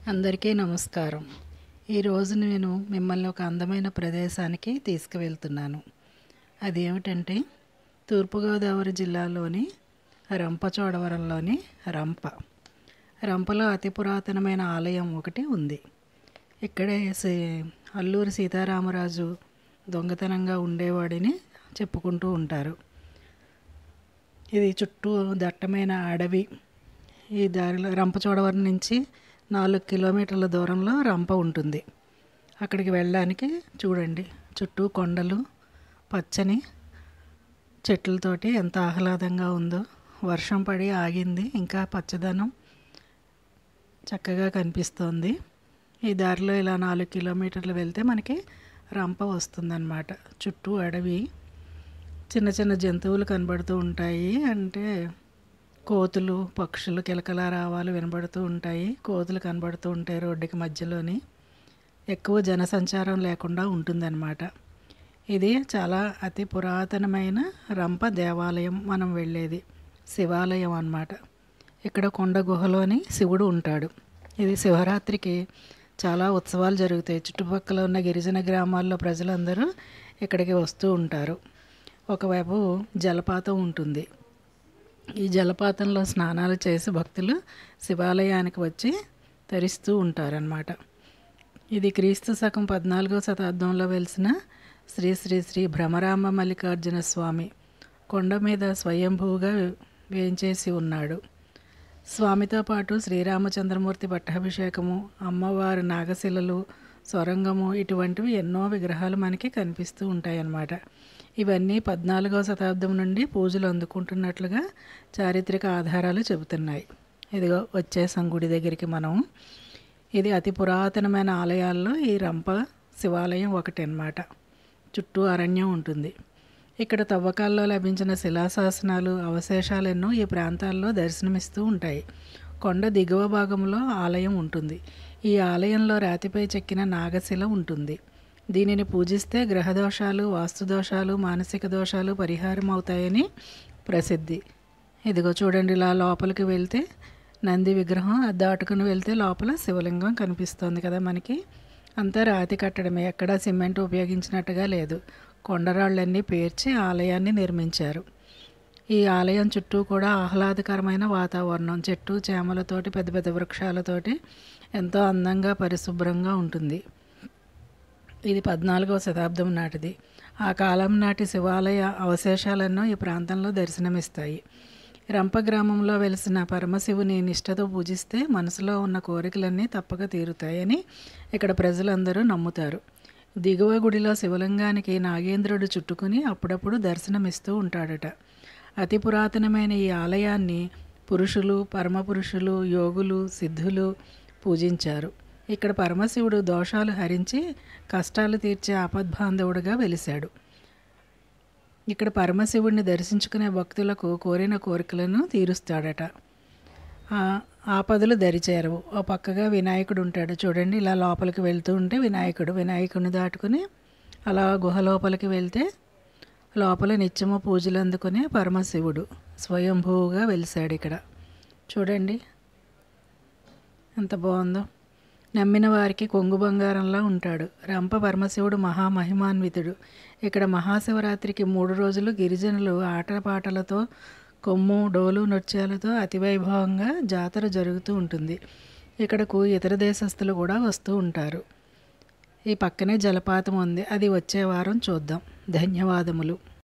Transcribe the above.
అందరికీ నమస్కారం ఈరోజు నేను మిమ్మల్ని ఒక అందమైన ప్రదేశానికి తీసుకువెళ్తున్నాను అదేమిటంటే తూర్పుగోదావరి జిల్లాలోని రంపచోడవరంలోని రంప రంపలో అతి పురాతనమైన ఆలయం ఒకటి ఉంది ఇక్కడే సి అల్లూరి సీతారామరాజు దొంగతనంగా ఉండేవాడిని చెప్పుకుంటూ ఉంటారు ఇది చుట్టూ దట్టమైన అడవి ఈ దారిలో రంపచోడవరం నుంచి నాలుగు కిలోమీటర్ల దూరంలో రంప ఉంటుంది అక్కడికి వెళ్ళడానికి చూడండి చుట్టూ కొండలు పచ్చని చెట్లతోటి ఎంత ఆహ్లాదంగా ఉందో వర్షం పడి ఆగింది ఇంకా పచ్చదనం చక్కగా కనిపిస్తోంది ఈ దారిలో ఇలా నాలుగు కిలోమీటర్లు వెళ్తే మనకి రంప వస్తుందన్నమాట చుట్టూ అడవి చిన్న చిన్న జంతువులు కనబడుతూ ఉంటాయి అంటే కోతులు పక్షులు కిలకల రావాలు వినబడుతూ ఉంటాయి కోతులు కనబడుతూ ఉంటాయి రోడ్డుకి మధ్యలోని ఎక్కువ జనసంచారం లేకుండా ఉంటుందన్నమాట ఇది చాలా అతి పురాతనమైన రంప దేవాలయం మనం వెళ్ళేది శివాలయం అన్నమాట ఇక్కడ కొండ గుహలోని శివుడు ఉంటాడు ఇది శివరాత్రికి చాలా ఉత్సవాలు జరుగుతాయి చుట్టుపక్కల ఉన్న గిరిజన గ్రామాల్లో ప్రజలందరూ ఇక్కడికి వస్తూ ఉంటారు ఒకవైపు జలపాతం ఉంటుంది ఈ జలపాతంలో స్నానాలు చేసి భక్తులు శివాలయానికి వచ్చి తరిస్తూ ఉంటారనమాట ఇది క్రీస్తు శకం పద్నాలుగో శతాబ్దంలో వెలిసిన శ్రీ శ్రీ శ్రీ భ్రమరామ మల్లికార్జున స్వామి కొండ మీద స్వయంభూగా వేంచేసి ఉన్నాడు స్వామితో పాటు శ్రీరామచంద్రమూర్తి పట్టాభిషేకము అమ్మవారి నాగశిలలు సొరంగము ఇటువంటివి ఎన్నో విగ్రహాలు మనకి కనిపిస్తూ ఉంటాయి అన్నమాట ఇవన్నీ పద్నాలుగవ శతాబ్దం నుండి పూజలు అందుకుంటున్నట్లుగా చారిత్రక ఆధారాలు చెబుతున్నాయి ఇదిగో వచ్చేసాం గుడి దగ్గరికి మనం ఇది అతి పురాతనమైన ఆలయాల్లో ఈ రంప శివాలయం ఒకటి అన్నమాట చుట్టూ అరణ్యం ఉంటుంది ఇక్కడ తవ్వకాల్లో లభించిన శిలాశాసనాలు అవశేషాలు ఎన్నో ఈ ప్రాంతాల్లో దర్శనమిస్తూ ఉంటాయి కొండ దిగువ భాగంలో ఆలయం ఉంటుంది ఈ ఆలయంలో రాతిపై చెక్కిన నాగశిల ఉంటుంది దీనిని పూజిస్తే గ్రహదోషాలు వాస్తుదోషాలు మానసిక దోషాలు పరిహారం అవుతాయని ప్రసిద్ధి ఇదిగో చూడండి ఇలా లోపలికి వెళ్తే నంది విగ్రహం అది దాటుకుని వెళ్తే లోపల శివలింగం కనిపిస్తుంది కదా మనకి అంతా రాతి కట్టడమే ఎక్కడా సిమెంట్ ఉపయోగించినట్టుగా లేదు కొండరాళ్ళన్నీ పేర్చి ఆలయాన్ని నిర్మించారు ఈ ఆలయం చుట్టూ కూడా ఆహ్లాదకరమైన వాతావరణం చెట్టు చేమలతోటి పెద్ద పెద్ద వృక్షాలతోటి ఎంతో అందంగా పరిశుభ్రంగా ఉంటుంది ఇది పద్నాలుగవ శతాబ్దం నాటిది ఆ కాలం నాటి శివాలయ అవశేషాలెన్నో ఈ ప్రాంతంలో దర్శనమిస్తాయి రంప గ్రామంలో వెలిసిన పరమశివుని నిష్ఠతో పూజిస్తే మనసులో ఉన్న కోరికలన్నీ తప్పక తీరుతాయని ఇక్కడ ప్రజలందరూ నమ్ముతారు దిగువ గుడిలో శివలింగానికి నాగేంద్రుడు చుట్టుకుని అప్పుడప్పుడు దర్శనమిస్తూ ఉంటాడట అతి పురాతనమైన ఈ ఆలయాన్ని పురుషులు పరమపురుషులు యోగులు సిద్ధులు పూజించారు ఇక్కడ పరమశివుడు దోషాలు హరించి కష్టాలు తీర్చే ఆపద్బాంధవుడుగా వెలిశాడు ఇక్కడ పరమశివుడిని దర్శించుకునే భక్తులకు కోరిన కోరికలను తీరుస్తాడట ఆపదలు దరిచేరవు ఓ పక్కగా వినాయకుడు ఉంటాడు చూడండి ఇలా లోపలికి వెళ్తూ ఉంటే వినాయకుడు వినాయకుడిని దాటుకుని అలా గుహ లోపలికి వెళ్తే లోపల నిత్యము పూజలు అందుకునే పరమశివుడు స్వయంభూగా వెలిశాడు ఇక్కడ చూడండి ఎంత బాగుందో నమ్మిన వారికి కొంగు బంగారంలా ఉంటాడు రంప పరమశివుడు మహామహిమాన్వితుడు ఇక్కడ మహాశివరాత్రికి మూడు రోజులు గిరిజనులు ఆటపాటలతో కొమ్ము డోలు నృత్యాలతో అతివైభవంగా జాతర జరుగుతూ ఉంటుంది ఇక్కడకు ఇతర దేశస్తులు కూడా వస్తూ ఉంటారు ఈ పక్కనే జలపాతం ఉంది అది వచ్చే వారం చూద్దాం ధన్యవాదములు